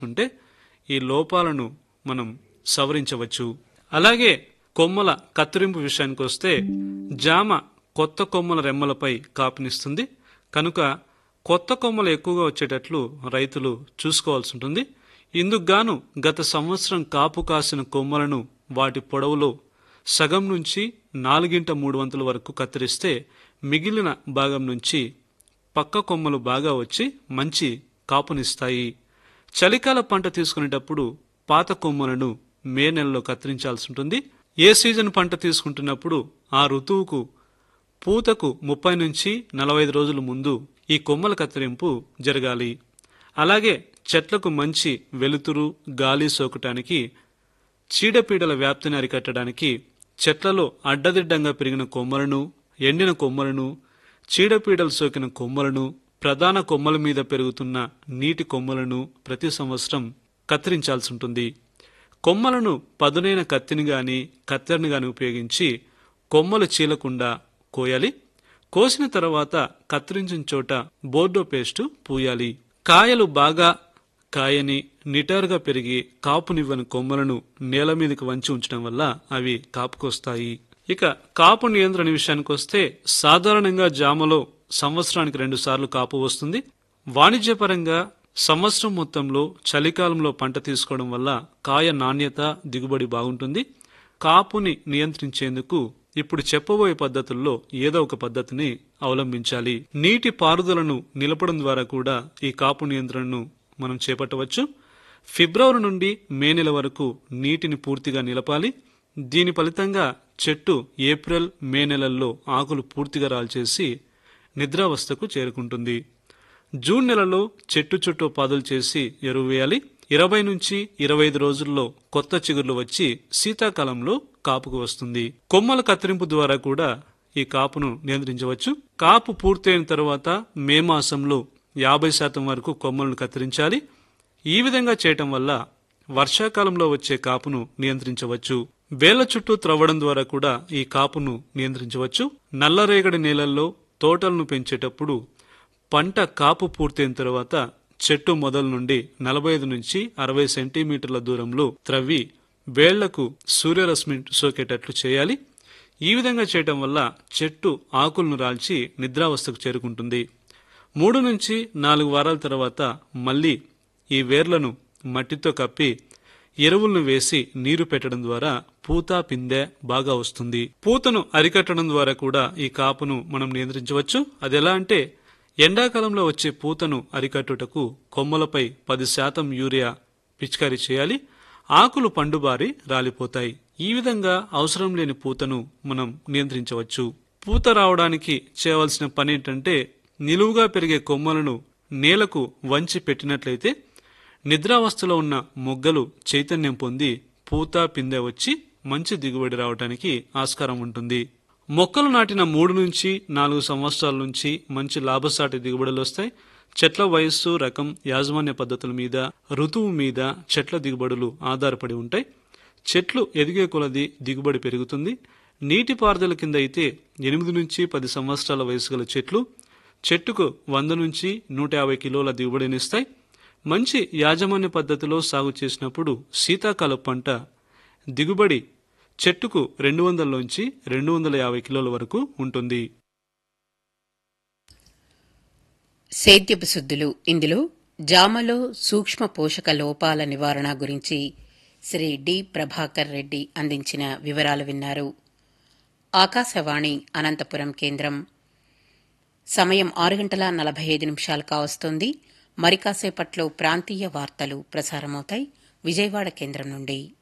ఉంటే ఈ లోపాలను మనం సవరించవచ్చు అలాగే కొమ్మల కత్తిరింపు విషయానికి వస్తే జామ కొత్త కొమ్మల రెమ్మలపై కాపునిస్తుంది కనుక కొత్త కొమ్మలు ఎక్కువగా వచ్చేటట్లు రైతులు చూసుకోవాల్సి ఉంటుంది ఇందుకు గాను గత సంవత్సరం కాపు కాసిన కొమ్మలను వాటి పొడవులో సగం నుంచి నాలుగింట మూడు వంతుల వరకు కత్తిరిస్తే మిగిలిన భాగం నుంచి పక్క కొమ్మలు బాగా వచ్చి మంచి కాపునిస్తాయి చలికాల పంట తీసుకునేటప్పుడు పాత కొమ్మలను మే నెలలో కత్తిరించాల్సి ఉంటుంది ఏ సీజన్ పంట తీసుకుంటున్నప్పుడు ఆ ఋతువుకు పూతకు ముప్పై నుంచి నలభై ఐదు రోజుల ముందు ఈ కొమ్మల కత్తిరింపు జరగాలి అలాగే చెట్లకు మంచి వెలుతురు గాలి సోకటానికి చీడపీడల వ్యాప్తిని అరికట్టడానికి చెట్లలో అడ్డదిడ్డంగా పెరిగిన కొమ్మలను ఎండిన కొమ్మలను చీడపీడలు సోకిన కొమ్మలను ప్రధాన కొమ్మల మీద పెరుగుతున్న నీటి కొమ్మలను ప్రతి సంవత్సరం కత్తిరించాల్సి ఉంటుంది కొమ్మలను పదునైన కత్తిని గాని కత్తెరని గాని ఉపయోగించి కొమ్మలు చీలకుండా కోయాలి కోసిన తర్వాత కత్తిరించిన చోట బోర్డో పేస్టు పూయాలి కాయలు బాగా కాయని నిటారుగా పెరిగి కాపునివ్వని కొమ్మలను నేల మీదకి వంచి ఉంచడం వల్ల అవి కాపుకొస్తాయి ఇక కాపు నియంత్రణ విషయానికి వస్తే సాధారణంగా జామలో సంవత్సరానికి రెండు సార్లు కాపు వస్తుంది వాణిజ్యపరంగా సంవత్సరం మొత్తంలో చలికాలంలో పంట తీసుకోవడం వల్ల కాయ నాణ్యత దిగుబడి బాగుంటుంది కాపుని నియంత్రించేందుకు ఇప్పుడు చెప్పబోయే పద్ధతుల్లో ఏదో ఒక పద్ధతిని అవలంబించాలి నీటి పారుదలను నిలపడం ద్వారా కూడా ఈ కాపు నియంత్రణను మనం చేపట్టవచ్చు ఫిబ్రవరి నుండి మే నెల వరకు నీటిని పూర్తిగా నిలపాలి దీని ఫలితంగా చెట్టు ఏప్రిల్ మే నెలల్లో ఆకులు పూర్తిగా రాల్చేసి నిద్రావస్థకు చేరుకుంటుంది జూన్ నెలలో చెట్టు చుట్టూ పాదులు చేసి ఎరువు వేయాలి ఇరవై నుంచి ఇరవై ఐదు రోజుల్లో కొత్త చిగుర్లు వచ్చి శీతాకాలంలో కాపుకు వస్తుంది కొమ్మల కత్తిరింపు ద్వారా కూడా ఈ కాపును నియంత్రించవచ్చు కాపు పూర్తయిన తర్వాత మే మాసంలో యాభై శాతం వరకు కొమ్మలను కత్తిరించాలి ఈ విధంగా చేయటం వల్ల వర్షాకాలంలో వచ్చే కాపును నియంత్రించవచ్చు వేళ్ల చుట్టూ త్రవ్వడం ద్వారా కూడా ఈ కాపును నియంత్రించవచ్చు నల్లరేగడి నేలల్లో తోటలను పెంచేటప్పుడు పంట కాపు పూర్తయిన తర్వాత చెట్టు మొదల నుండి నలభై ఐదు నుంచి అరవై సెంటీమీటర్ల దూరంలో త్రవ్వి వేళ్లకు సూర్యరశ్మి సోకేటట్లు చేయాలి ఈ విధంగా చేయటం వల్ల చెట్టు ఆకులను రాల్చి నిద్రావస్థకు చేరుకుంటుంది మూడు నుంచి నాలుగు వారాల తర్వాత మళ్ళీ ఈ వేర్లను మట్టితో కప్పి ఎరువులను వేసి నీరు పెట్టడం ద్వారా పూత పిందె బాగా వస్తుంది పూతను అరికట్టడం ద్వారా కూడా ఈ కాపును మనం నియంత్రించవచ్చు అది ఎలా అంటే ఎండాకాలంలో వచ్చే పూతను అరికట్టుటకు కొమ్మలపై పది శాతం యూరియా పిచికారీ చేయాలి ఆకులు పండుబారి రాలిపోతాయి ఈ విధంగా అవసరం లేని పూతను మనం నియంత్రించవచ్చు పూత రావడానికి చేయవలసిన పని ఏంటంటే నిలువుగా పెరిగే కొమ్మలను నేలకు వంచి పెట్టినట్లయితే నిద్రావస్థలో ఉన్న మొగ్గలు చైతన్యం పొంది పూత పిందె వచ్చి మంచి దిగుబడి రావడానికి ఆస్కారం ఉంటుంది మొక్కలు నాటిన మూడు నుంచి నాలుగు సంవత్సరాల నుంచి మంచి లాభసాటి దిగుబడులు వస్తాయి చెట్ల వయస్సు రకం యాజమాన్య పద్ధతుల మీద ఋతువు మీద చెట్ల దిగుబడులు ఆధారపడి ఉంటాయి చెట్లు ఎదిగే కొలది దిగుబడి పెరుగుతుంది నీటిపారుదల కింద అయితే ఎనిమిది నుంచి పది సంవత్సరాల వయసు గల చెట్లు చెట్టుకు వంద నుంచి నూట యాభై కిలోల దిగుబడినిస్తాయి మంచి యాజమాన్య పద్ధతిలో సాగు చేసినప్పుడు శీతాకాల పంట దిగుబడి చెట్టుకు రెండు వందలలోంచి రెండు వందల యాభై కిలోల వరకు ఉంటుంది సేద్యపు శుద్ధులు ఇందులో జామలో సూక్ష్మ పోషక లోపాల నివారణ గురించి శ్రీ డి ప్రభాకర్ రెడ్డి అందించిన వివరాలు విన్నారు ఆకాశవాణి అనంతపురం కేంద్రం సమయం ఆరు గంటల నలభై ఐదు నిమిషాలు కావస్తోంది మరి కాసేపట్లో ప్రాంతీయ వార్తలు ప్రసారమవుతాయి విజయవాడ కేంద్రం నుండి